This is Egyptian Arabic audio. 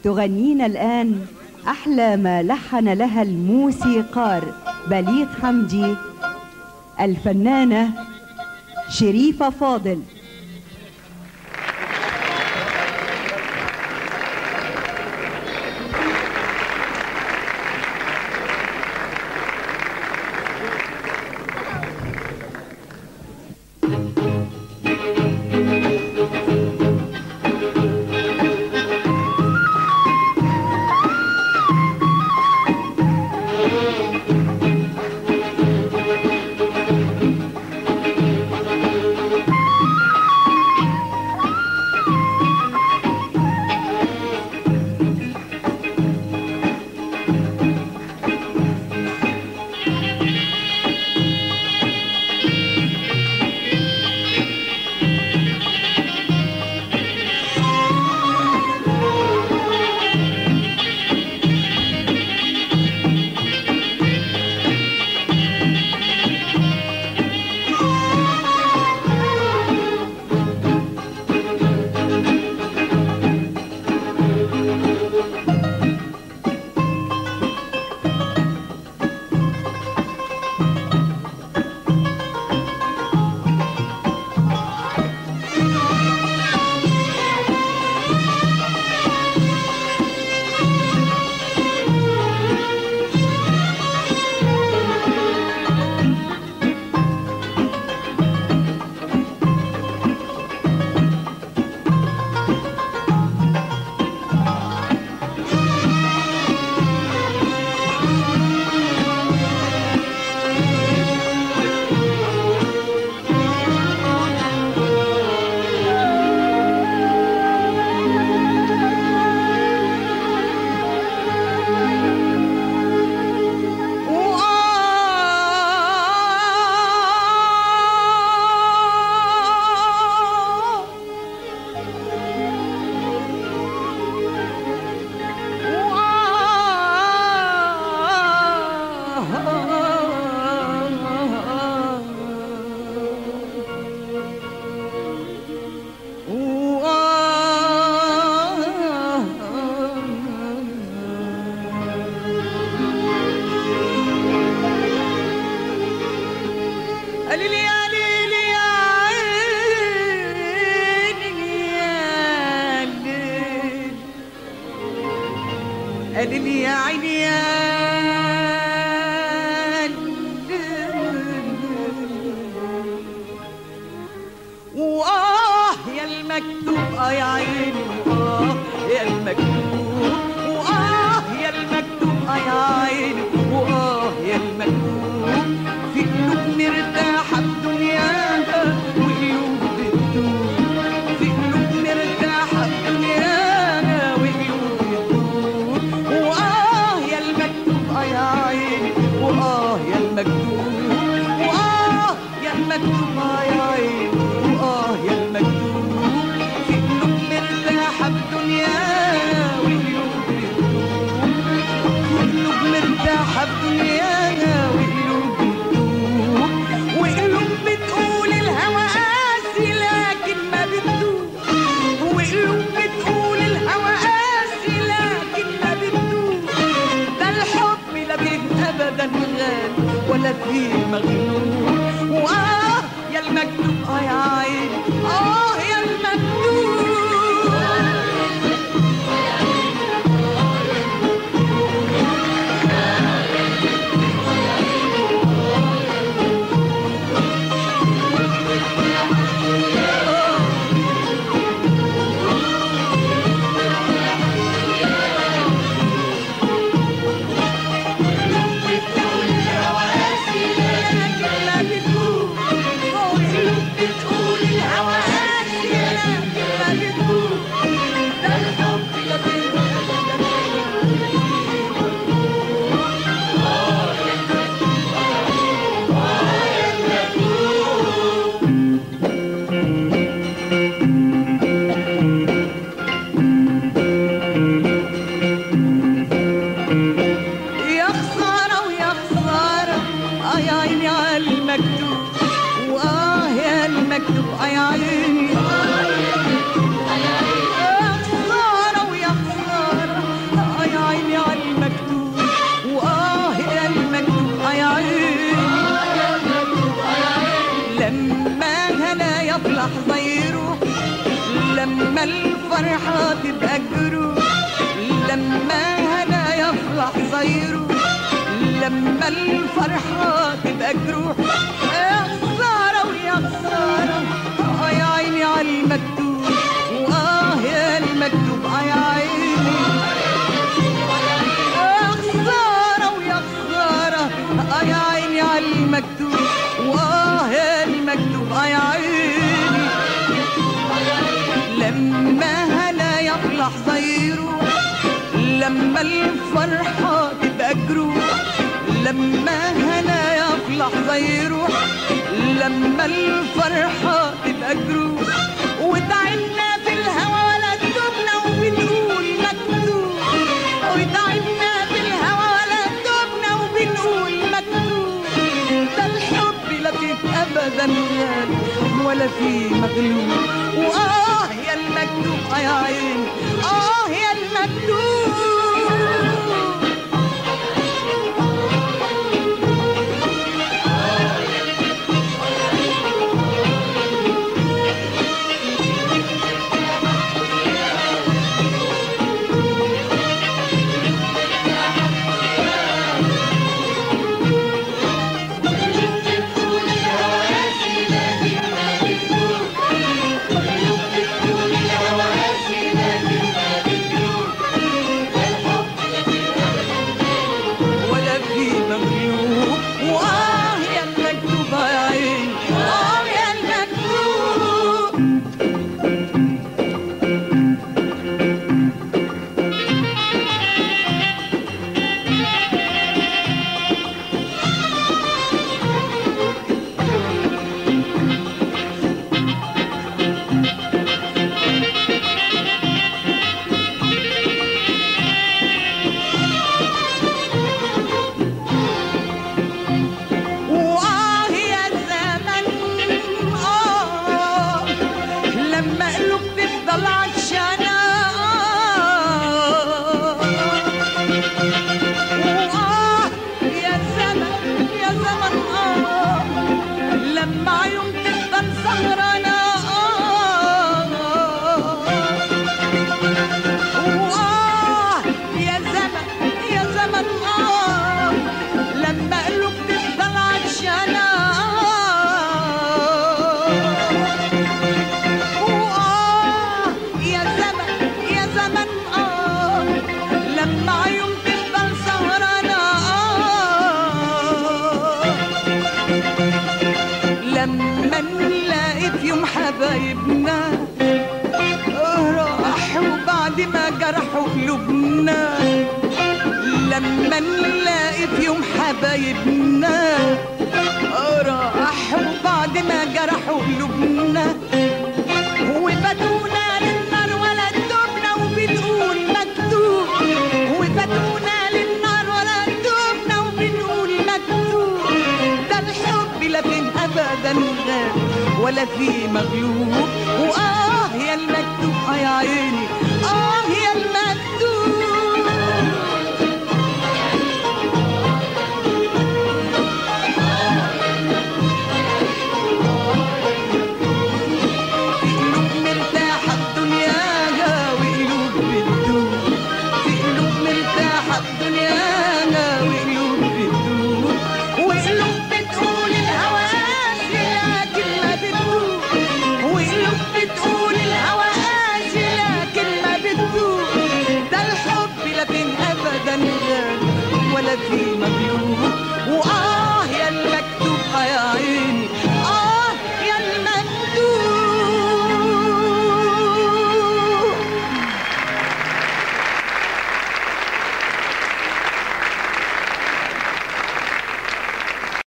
تغنينا الآن أحلى ما لحن لها الموسيقار بليغ حمدي الفنانة شريفة فاضل قال لي يا عيني يا وآه يا المكتوب آه يا عيني وآه يا المكتوب وآه يا المكتوب آه يا عيني وآه يا المكتوب في قلوب مرتاحة بدنياها وقلوب بتدوب في قلوب مرتاحة بدنياها وقلوب بتدوب وآه يا المكتوب آه يا عيني وآه يا المكتوب وآه يا المكتوب آه يا عيني وآه يا المكتوب في قلوب مرتاحة بدنياها وقلوب بتدوب وقلوب مرتاحة بدنيانا وقلوب بتدوب وقلوب بتقول الهوى قاسي لكن ما بتدوب وقلوب بتقول الهوى قاسي لكن ما بتدوب ده الحب لا بيه ابدا غالي ولا فيه مغلوب واه يا المكتوب اه يا عيني اه يا المكتوب لكن لا بتقول وقلوب بتقول لما الفرحة تبقى جروح يا خسارة ويا خسارة آه يا عيني على المكتوب وآه يا المكتوب آه يا عيني يا خسارة ويا خسارة آه يا عيني على المكتوب وآه يا المكتوب آه يا عيني لما هنا في لحظة يروح لما الفرحة تبقى جروح لما هنا في لحظة يروح لما الفرحة تبقى جروح وتعبنا في الهوى ولا تبنا وبنقول مكتوب وتعبنا في الهوى ولا تبنا وبنقول مكتوب ده الحب لا فيه ابدا غالي ولا في مغلوب واه يا المكتوب اه يا عين اه يا المكتوب ولا في مغلوب واه يا المكتوب يا عين اه يا المكتوب وآه يا زمن آه لما قلوب تفضل عطشانة وآه يا زمن يا زمن آه لما عيون تفضل سهرانة وآه يا زمن يا زمن آه لما قلوب تفضل عطشانة وآه يا زمن يا زمن آه لما عيون تفضل سهرانة لما نلاقي في يوم حبايبنا راحوا بعد ما جرحوا قلوبنا لما نلاقي في يوم حبايبنا راحوا بعد ما جرحوا قلوبنا وفاتونا للنار ولا تبنا وبنقول مكتوب وفاتونا للنار ولا تبنا وبنقول مكتوب ده الحب لا فيه ابدا غاب ولا فيه مغلوب